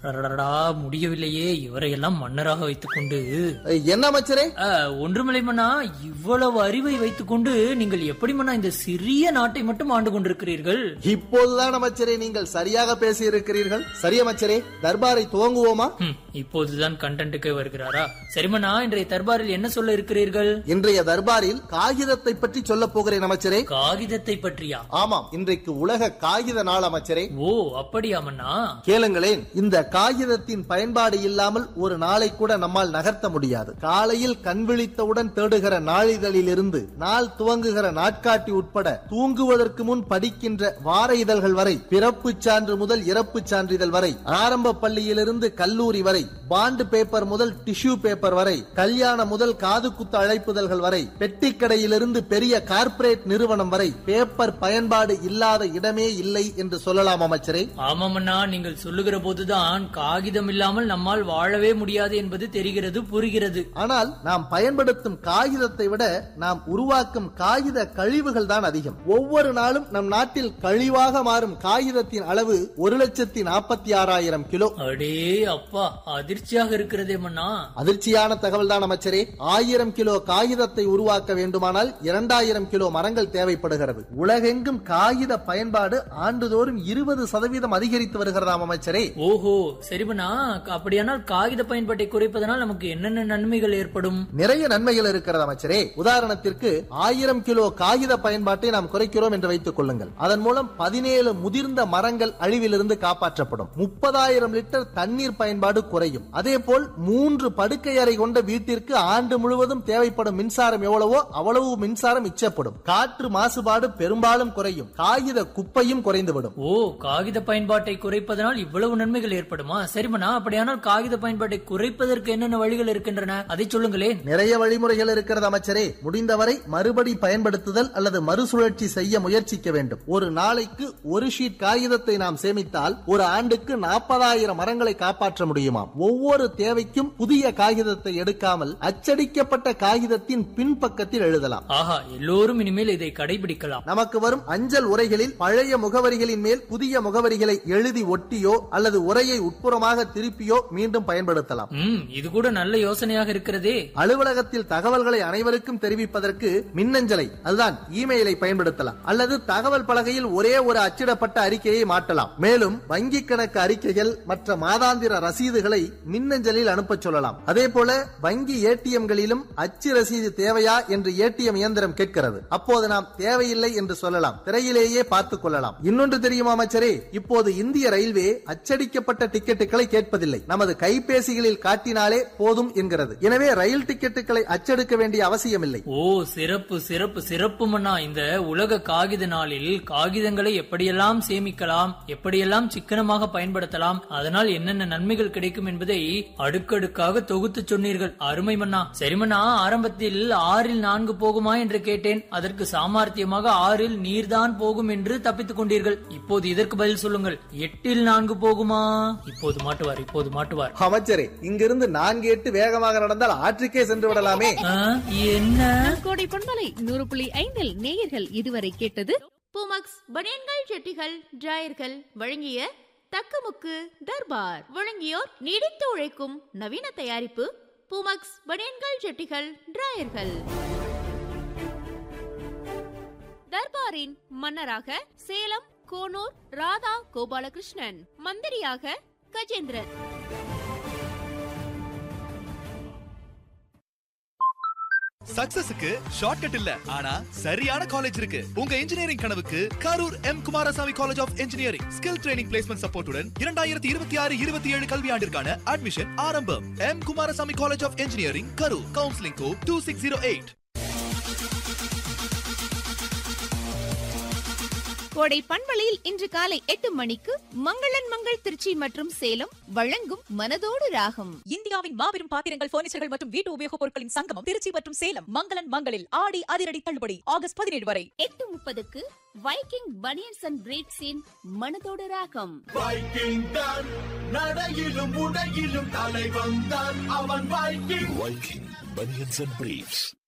அடடடா முடியவில்லையே இவரையெல்லாம் மன்னராக வைத்துக்கொண்டு என்ன அமைச்சரே அஹ், ஒன்றுமில்லை மன்னா இவ்வளவு அறிவை வைத்துக்கொண்டு நீங்கள் எப்படி மன்னா இந்த சிறிய நாட்டை மட்டும் ஆண்டு கொண்டிருக்கிறீர்கள் இப்போதுதான் அமைச்சரே நீங்கள் சரியாக பேசி இருக்கிறீர்கள் சரி அமைச்சரே தர்பாரை துவங்குவோமா ஹம், இப்போதுதான் கண்டென்ட்டுக்கு வருகிறாரா சரிமண்ணா இன்றைய தர்பாரில் என்ன சொல்ல இருக்கிறீர்கள் இன்றைய தர்பாரில் காகிதத்தை பற்றி சொல்ல போகிறேன் அமைச்சரே காகிதத்தை பற்றியா ஆமாம் இன்றைக்கு உலக காகித நாள் அமைச்சரே ஓ அப்படியா மன்னா கேளுங்களேன் இந்த காகிதத்தின் பயன்பாடு இல்லாமல் ஒரு நாளை கூட நம்மால் நகர்த்த முடியாது காலையில் கண் விழித்தவுடன் தேடுகிற நாளிதழில் இருந்து நாள் துவங்குகிற நாட்காட்டி உட்பட தூங்குவதற்கு முன் படிக்கின்ற வார இதழ்கள் வரை பிறப்பு சான்று முதல் இறப்பு சான்றிதழ் வரை ஆரம்ப பள்ளியிலிருந்து கல்லூரி வரை பாண்டு பேப்பர் முதல் டிஷ்யூ பேப்பர் வரை கல்யாணம் முதல் காது குத்து அழைப்புதல்கள் வரை பெட்டி கடையிலிருந்து பெரிய கார்ப்பரேட் நிறுவனம் வரை பேப்பர் பயன்பாடு இல்லாத இடமே இல்லை என்று சொல்லலாம் அமைச்சரே ஆமாமண்ணா நீங்கள் சொல்லுகிற போதுதான் காகிதம் இல்லாமல் நம்மால் வாழவே முடியாது என்பது தெரிகிறது புரிகிறது ஆனால் நாம் பயன்படுத்தும் காகிதத்தை விட நாம் உருவாக்கும் காகித கழிவுகள் தான் அதிகம் ஒவ்வொரு நாளும் நம் நாட்டில் கழிவாக மாறும் காகிதத்தின் அளவு ஒரு லட்சத்தி நாற்பத்தி ஆறாயிரம் கிலோ அடே அப்பா அதிர்ச்சியாக இருக்கிறதே மன்னா அதிர்ச்சியான தகவல் தான் அமைச்சரே ஆயிரம் கிலோ காகிதத்தை உருவாக்க வேண்டுமானால் இரண்டாயிரம் கிலோ மரங்கள் தேவைப்படுகிறது உலகெங்கும் காகித பயன்பாடு ஆண்டுதோறும் இருபது சதவீதம் அதிகரித்து வருகிறதாம் அமைச்சரே ஓஹோ சரிமண்ணா அப்படியானால் காகித பயன்பாட்டை குறைப்பதனால் நமக்கு என்னென்ன நன்மைகள் ஏற்படும் நிறைய நன்மைகள் இருக்கிறது அமைச்சரே உதாரணத்திற்கு ஆயிரம் கிலோ காகித பயன்பாட்டை நாம் குறைக்கிறோம் என்று வைத்துக் கொள்ளுங்கள் அதன் மூலம் பதினேழு முதிர்ந்த மரங்கள் அழிவிலிருந்து காப்பாற்றப்படும் முப்பதாயிரம் லிட்டர் தண்ணீர் பயன்பாடு குறையும் அதே போல் மூன்று படுக்கை அறை கொண்ட வீட்டிற்கு ஆண்டு முழுவதும் தேவைப்படும் மின்சாரம் எவ்வளவோ அவ்வளவு மின்சாரம் மிச்சப்படும் காற்று மாசுபாடு பெரும்பாலும் குறையும் காகித குப்பையும் குறைந்துவிடும் ஓ காகித பயன்பாட்டை குறைப்பதனால் இவ்வளவு நன்மைகள் ஏற்படுமா சரிமண்ணா அப்படியானால் காகித பயன்பாட்டை குறைப்பதற்கு என்னென்ன வழிகள் இருக்கின்றன அதை சொல்லுங்களேன் நிறைய வழிமுறைகள் இருக்கிறது அமைச்சரே முடிந்தவரை மறுபடி பயன்படுத்துதல் அல்லது மறுசுழற்சி செய்ய முயற்சிக்க வேண்டும் ஒரு நாளைக்கு ஒரு ஷீட் காகிதத்தை நாம் சேமித்தால் ஒரு ஆண்டுக்கு நாற்பதாயிரம் மரங்களை காப்பாற்ற முடியுமாம் ஒவ்வொரு தேவைக்கும் புதிய காகிதத்தை எடுக்காமல் அச்சடிக்கப்பட்ட காகிதத்தின் பின்பக்கத்தில் எழுதலாம் ஆஹா எல்லோரும் இனிமேல் இதை கடைபிடிக்கலாம் நமக்கு வரும் அஞ்சல் உரைகளில் பழைய முகவரிகளின் மேல் புதிய முகவரிகளை எழுதி ஒட்டியோ அல்லது உரையை உட்புறமாக திருப்பியோ மீண்டும் பயன்படுத்தலாம் ம் இது கூட நல்ல யோசனையாக இருக்கிறதே அலுவலகத்தில் தகவல்களை அனைவருக்கும் தெரிவிப்பதற்கு மின்னஞ்சலை அதுதான் இமெயிலை பயன்படுத்தலாம் அல்லது தகவல் பலகையில் ஒரே ஒரு அச்சிடப்பட்ட அறிக்கையை மாற்றலாம் மேலும் வங்கி கணக்கு அறிக்கைகள் மற்ற மாதாந்திர ரசீதுகளை மின்னஞ்சலில் அனுப்பச் சொல்லலாம் அதே போல வங்கி ஏடிஎம்களிலும் அச்சு ரசீது தேவையா என்று ஏடிஎம் இயந்திரம் கேட்கிறது அப்போது நாம் தேவையில்லை என்று சொல்லலாம் திரையிலேயே பார்த்துக் கொள்ளலாம் இன்னொன்று தெரியுமா அமைச்சரே இப்போது இந்திய ரயில்வே அச்சடிக்கப்பட்ட டிக்கெட்டுகளை கேட்பதில்லை நமது கைபேசிகளில் காட்டினாலே போதும் என்கிறது எனவே ரயில் டிக்கெட்டுகளை அச்சடிக்க வேண்டிய அவசியமில்லை ஓ சிறப்பு சிறப்பு சிறப்பு மன்னா இந்த உலக காகித நாளில் காகிதங்களை எப்படியெல்லாம் சேமிக்கலாம் எப்படியெல்லாம் சிக்கனமாக பயன்படுத்தலாம் அதனால் என்னென்ன நன்மைகள் கிடைக்கும் என்பதை அடுக்கடுக்காக தொகுத்து சொன்னீர்கள் அருமை மன்னா சரி மன்னா ஆரம்பத்தில் ஆறில் நான்கு போகுமா என்று கேட்டேன் அதற்கு சாமர்த்தியமாக ஆறில் நீர்தான் போகும் என்று தப்பித்துக் கொண்டீர்கள் இப்போது இதற்கு பதில் சொல்லுங்கள் எட்டில் நான்கு போகுமா இப்போது மாட்டுவார் இப்போது மாட்டுவார் அமைச்சரே இங்கிருந்து நான்கு எட்டு வேகமாக நடந்தால் ஆற்றுக்கே சென்று விடலாமே ஆ, என்ன கோடை பொன்மலை நூறு புள்ளி ஐந்தில் நேயர்கள் இதுவரை கேட்டது பூமக்ஸ் பனியன்கள் செட்டிகள் டிராயர்கள் வழங்கிய தக்கமுக்கு தர்பார் வழங்கியோர் நீடித்து உழைக்கும் நவீன தயாரிப்பு பூமக்ஸ் பனியன்கள் செட்டிகள் டிராயர்கள் தர்பாரின் மன்னராக சேலம் கோனூர் ராதா கோபாலகிருஷ்ணன் மந்திரியாக கஜேந்திரன் சக்சஸுக்கு ஷார்ட்கட் இல்ல ஆனா சரியான காலேஜ் இருக்கு உங்க இன்ஜினியரிங் கனவுக்கு Karur M Kumarasamy college of engineering skill training placement சப்போர்ட்டுடன் இரண்டாயிரத்தி இருபத்தி ஆறு இருபத்தி ஏழு கல்வியாண்டிற்கான அட்மிஷன் ஆரம்பம் M Kumarasamy college of engineering Karur counselling code two six zero eight Kodai பண்பலையில் இன்று காலை எட்டு மணிக்கு மங்களன் மங்கள் திருச்சி மற்றும் சேலம் வழங்கும் மனதோடு ராகம் இந்தியாவின் மாபெரும் பாத்திரங்கள் பர்னிச்சர்கள் மற்றும் வீட்டு உபயோகப் பொருட்களின் சங்கமம் திருச்சி மற்றும் சேலம் மங்களன் மங்களில் ஆடி அதிரடி தள்ளுபடி ஆகஸ்ட் பதினேழு வரை எட்டு முப்பதுக்கு வைக்கிங் பனியன்ஸ் அண்ட் பிரீட்ஸின் மனதோடு ராகம் வைக்கிங் தான் நடையிலும் உடையிலும் தலை வந்தான் அவன் Viking Viking Bunions and Briefs.